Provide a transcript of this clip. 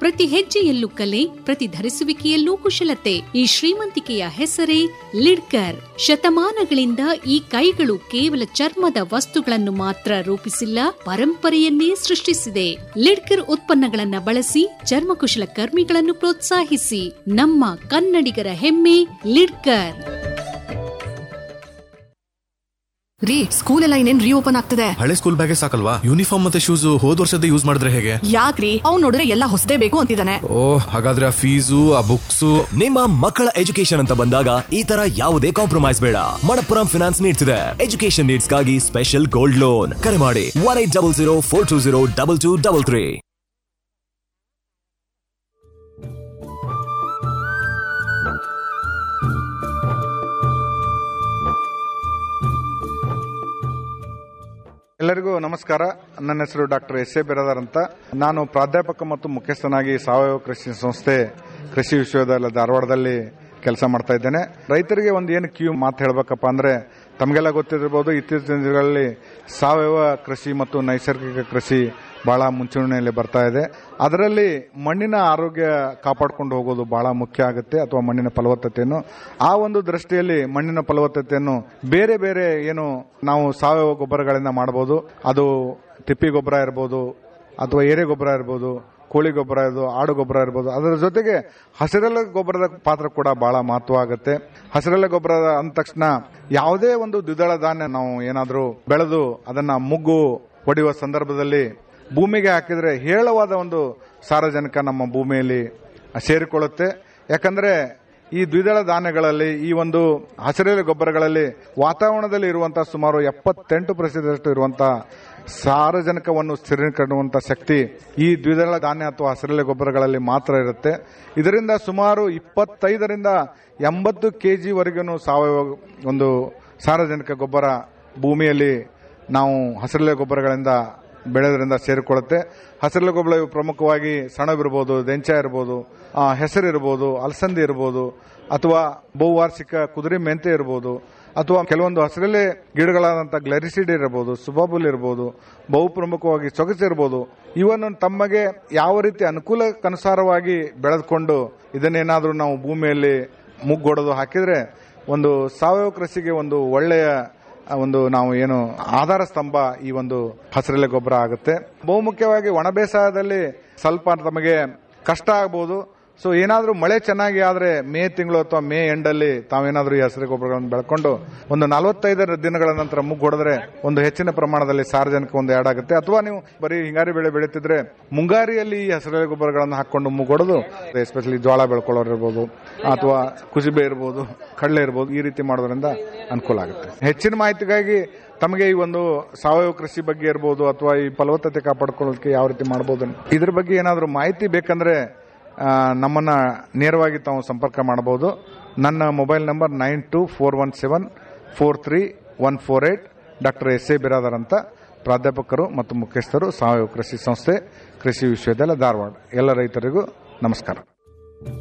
ಪ್ರತಿ ಹೆಜ್ಜೆಯಲ್ಲೂ ಕಲೆ ಪ್ರತಿ ಧರಿಸುವಿಕೆಯಲ್ಲೂ ಕುಶಲತೆ ಈ ಶ್ರೀಮಂತಿಕೆಯ ಹೆಸರೇ ಲಿಡ್ಕರ್ ಶತಮಾನಗಳಿಂದ ಈ ಕೈಗಳು ಕೇವಲ ಚರ್ಮದ ವಸ್ತುಗಳನ್ನು ಮಾತ್ರ ರೂಪಿಸಿಲ್ಲ ಪರಂಪರೆಯನ್ನೇ ಸೃಷ್ಟಿಸಿದೆ ಲಿಡ್ಕರ್ ಉತ್ಪನ್ನಗಳನ್ನ ಬಳಸಿ ಚರ್ಮಕುಶಲ ಕರ್ಮಿಗಳನ್ನು ಪ್ರೋತ್ಸಾಹಿಸಿ ನಮ್ಮ ಕನ್ನಡಿಗರ ಹೆಮ್ಮೆ ಲಿಡ್ಕರ್ ರೀ ಸ್ಕೂಲ್ ಎಲ್ಲ ಇನ್ನೇನ್ ರೀಓಪನ್ ಆಗ್ತದೆ ಹಳೆ ಸ್ಕೂಲ್ ಬ್ಯಾಗೇ ಸಾಕಲ್ವಾ ಯೂನಿಫಾರ್ಮ್ ಮತ್ತೆ ಶೂಸ್ ಹೋದ್ ವರ್ಷದ ಯೂಸ್ ಮಾಡಿದ್ರೆ ಹೇಗೆ ಯಾಕ್ರಿ ಅವ್ನ್ ನೋಡಿದ್ರೆ ಎಲ್ಲ ಹೊಸದೇ ಬೇಕು ಅಂತಿದ್ದಾನೆ ಓ ಹಾಗಾದ್ರೆ ಆ ಫೀಸು ಆ ಬುಕ್ಸು ನಿಮ್ಮ ಮಕ್ಕಳ ಎಜುಕೇಶನ್ ಅಂತ ಬಂದಾಗ ಈ ತರ ಯಾವುದೇ ಕಾಂಪ್ರಮೈಸ್ ಬೇಡ ಮಣಪ್ಪುರಂ ಫಿನಾನ್ಸ್ ನೀಡ್ಸ್ ಇದೆ ಎಜುಕೇಶನ್ ನೀಡ್ಸ್ ಗಾಗಿ ಸ್ಪೆಷಲ್ ಗೋಲ್ಡ್ ಲೋನ್ ಕರೆ ಮಾಡಿ one eight double zero four two zero double two double three ಎಲ್ಲರಿಗೂ ನಮಸ್ಕಾರ ನನ್ನ ಹೆಸರು ಡಾಕ್ಟರ್ ಎಸ್ ಎ ಬಿರಾದರ್ ಅಂತ ನಾನು ಪ್ರಾಧ್ಯಾಪಕ ಮತ್ತು ಮುಖ್ಯಸ್ಥನಾಗಿ ಸಾವಯವ ಕೃಷಿ ಸಂಸ್ಥೆ ಕೃಷಿ ವಿಶ್ವವಿದ್ಯಾಲಯ ಧಾರವಾಡದಲ್ಲಿ ಕೆಲಸ ಮಾಡ್ತಾ ಇದ್ದೇನೆ ರೈತರಿಗೆ ಒಂದು ಏನು ಕ್ಯೂ ಮಾತು ಹೇಳಬೇಕಪ್ಪ ಅಂದ್ರೆ ತಮಗೆಲ್ಲ ಗೊತ್ತಿರಬಹುದು ಇತ್ತೀಚಿನ ದಿನಗಳಲ್ಲಿ ಸಾವಯವ ಕೃಷಿ ಮತ್ತು ನೈಸರ್ಗಿಕ ಕೃಷಿ ಬಹಳ ಮುಂಚೂಣಿಯಲ್ಲಿ ಬರ್ತಾ ಇದೆ ಅದರಲ್ಲಿ ಮಣ್ಣಿನ ಆರೋಗ್ಯ ಕಾಪಾಡಿಕೊಂಡು ಹೋಗೋದು ಬಹಳ ಮುಖ್ಯ ಆಗುತ್ತೆ ಅಥವಾ ಮಣ್ಣಿನ ಫಲವತ್ತತೆಯನ್ನು ಆ ಒಂದು ದೃಷ್ಟಿಯಲ್ಲಿ ಮಣ್ಣಿನ ಫಲವತ್ತತೆಯನ್ನು ಬೇರೆ ಬೇರೆ ಏನು ನಾವು ಸಾವಯವ ಗೊಬ್ಬರಗಳಿಂದ ಮಾಡಬಹುದು ಅದು ತಿಪ್ಪಿ ಗೊಬ್ಬರ ಇರ್ಬೋದು ಅಥವಾ ಏರೆ ಗೊಬ್ಬರ ಇರ್ಬೋದು ಕೋಳಿ ಗೊಬ್ಬರ ಇರ್ಬೋದು ಆಡು ಗೊಬ್ಬರ ಇರ್ಬೋದು ಅದರ ಜೊತೆಗೆ ಹಸಿರೆಲೆ ಗೊಬ್ಬರದ ಪಾತ್ರ ಕೂಡ ಬಹಳ ಮಹತ್ವ ಆಗುತ್ತೆ ಹಸಿರೆಲೆ ಗೊಬ್ಬರ ಅಂದ ತಕ್ಷಣ ಯಾವುದೇ ಒಂದು ದ್ವಿದಳ ಧಾನ್ಯ ನಾವು ಏನಾದರೂ ಬೆಳೆದು ಅದನ್ನ ಮುಗ್ಗು ಹೊಡೆಯುವ ಸಂದರ್ಭದಲ್ಲಿ ಭೂಮಿಗೆ ಹಾಕಿದ್ರೆ ಹೇರಳವಾದ ಒಂದು ಸಾರಜನಕ ನಮ್ಮ ಭೂಮಿಯಲ್ಲಿ ಸೇರಿಕೊಳ್ಳುತ್ತೆ ಯಾಕಂದ್ರೆ ಈ ದ್ವಿದಳ ಧಾನ್ಯಗಳಲ್ಲಿ ಈ ಒಂದು ಹಸಿರೆಲೆ ಗೊಬ್ಬರಗಳಲ್ಲಿ ವಾತಾವರಣದಲ್ಲಿ ಇರುವಂತಹ ಸುಮಾರು ಎಪ್ಪತ್ತೆಂಟು ಪ್ರತಿಶತದಷ್ಟು ಇರುವಂತಹ ಸಾರಜನಕವನ್ನು ಸ್ಥಿರೀಕರಿಸುವಂತಹ ಶಕ್ತಿ ಈ ದ್ವಿದಳ ಧಾನ್ಯ ಅಥವಾ ಹಸಿರೆಲೆ ಗೊಬ್ಬರಗಳಲ್ಲಿ ಮಾತ್ರ ಇರುತ್ತೆ ಇದರಿಂದ ಸುಮಾರು ಇಪ್ಪತ್ತೈದರಿಂದ ಎಂಬತ್ತು ಕೆಜಿ ವರೆಗೂ ಸಾವಯವ ಒಂದು ಸಾರಜನಕ ಗೊಬ್ಬರ ಭೂಮಿಯಲ್ಲಿ ನಾವು ಹಸಿರೆಲೆ ಗೊಬ್ಬರಗಳಿಂದ ಬೆಳೆಯೋದ್ರಿಂದ ಸೇರಿಕೊಳ್ಳುತ್ತೆ ಹಸಿರೆಲೆ ಗೊಬ್ಬರ ಇವು ಪ್ರಮುಖವಾಗಿ ಸೆಣಬಿರ್ಬೋದು ದೆಂಚ ಇರ್ಬೋದು ಆ, ಹೆಸರಿರ್ಬೋದು ಅಲಸಂದಿ ಇರ್ಬೋದು ಅಥವಾ ಬಹುವಾರ್ಷಿಕ ಕುದುರೆ ಮೆಂತೆ ಇರ್ಬೋದು ಅಥವಾ ಕೆಲವೊಂದು ಹಸಿರೆಲೆ ಗಿಡಗಳಾದಂಥ ಗ್ಲರಿಸಿಡ್ ಇರಬಹುದು ಸುಬಾಬುಲ್ ಇರಬಹುದು ಬಹು ಪ್ರಮುಖವಾಗಿ ಸೊಗಸು ಇರಬಹುದು ಇವನ್ನು ತಮಗೆ ಯಾವ ರೀತಿ ಅನುಕೂಲಕ್ಕನುಸಾರವಾಗಿ ಬೆಳೆದುಕೊಂಡು ಇದನ್ನೇನಾದರೂ ನಾವು ಭೂಮಿಯಲ್ಲಿ ಮುಗ್ಗೊಡೋದು ಹಾಕಿದ್ರೆ ಒಂದು ಸಾವಯವ ಕೃಷಿಗೆ ಒಂದು ಒಳ್ಳೆಯ ಆ ಒಂದು ನಾವು ಏನು ಆಧಾರ ಸ್ತಂಭ ಈ ಒಂದು ಹಸಿರೆಲೆ ಗೊಬ್ಬರ ಆಗುತ್ತೆ ಬಹುಮುಖ್ಯವಾಗಿ ಒಣ ಬೇಸಾಯದಲ್ಲಿ ಸ್ವಲ್ಪ ತಮಗೆ ಕಷ್ಟ ಆಗ್ಬೋದು ಸೊ ಏನಾದರೂ ಮಳೆ ಚೆನ್ನಾಗಿ ಆದ್ರೆ ಮೇ ತಿಂಗಳು ಅಥವಾ ಮೇ ಎಂಡಲ್ಲಿ ತಾವೇನಾದ್ರೂ ಈ ಹಸಿರು ಗೊಬ್ಬರಗಳನ್ನು ಬೆಳ್ಕೊಂಡು ಒಂದು ನಲವತ್ತೈದರ ದಿನಗಳ ನಂತರ ಮುಗ್ಗು ಹೊಡೆದ್ರೆ ಒಂದು ಹೆಚ್ಚಿನ ಪ್ರಮಾಣದಲ್ಲಿ ಸಾರ್ವಜನಿಕ ಒಂದು ಆಡ್ ಆಗುತ್ತೆ ಅಥವಾ ನೀವು ಬರೀ ಹಿಂಗಾರಿ ಬೆಳೆ ಬೆಳೀತಿದ್ರೆ ಮುಂಗಾರಿಯಲ್ಲಿ ಈ ಹಸಿರೆಲೆ ಗೊಬ್ಬರಗಳನ್ನು ಹಾಕೊಂಡು ಮುಗ್ಗೊಡೋದು ಎಸ್ಪೆಷಲಿ ಜೋಳ ಬೆಳ್ಕೊಳ್ಳೋರು ಇರ್ಬೋದು ಅಥವಾ ಕುಸಿಬೆ ಇರ್ಬೋದು ಕಡಲೆ ಇರ್ಬೋದು ಈ ರೀತಿ ಮಾಡೋದ್ರಿಂದ ಅನುಕೂಲ ಆಗುತ್ತೆ ಹೆಚ್ಚಿನ ಮಾಹಿತಿಗಾಗಿ ತಮಗೆ ಈ ಒಂದು ಸಾವಯವ ಕೃಷಿ ಬಗ್ಗೆ ಇರ್ಬೋದು ಅಥವಾ ಈ ಫಲವತ್ತತೆ ಕಾಪಾಡ್ಕೊಳ್ಳೋದಕ್ಕೆ ಯಾವ ರೀತಿ ಮಾಡಬಹುದು ಇದ್ರ ಬಗ್ಗೆ ಏನಾದರೂ ಮಾಹಿತಿ ಬೇಕಂದ್ರೆ ಆ, ನಮ್ಮನ್ನ ನೇರವಾಗಿ ತಾವು ಸಂಪರ್ಕ ಮಾಡಬಹುದು ನನ್ನ mobile number nine two four one seven four three one four eight doctor S A Biradar ಅಂತ ಪ್ರಾಧ್ಯಾಪಕರು ಮತ್ತು ಮುಖ್ಯಸ್ಥರು ಸಾವಯವ ಕೃಷಿ ಸಂಸ್ಥೆ ಕೃಷಿ ವಿಶ್ವವಿದ್ಯಾಲಯ ಧಾರವಾಡ ಎಲ್ಲ ರೈತರಿಗೂ ನಮಸ್ಕಾರ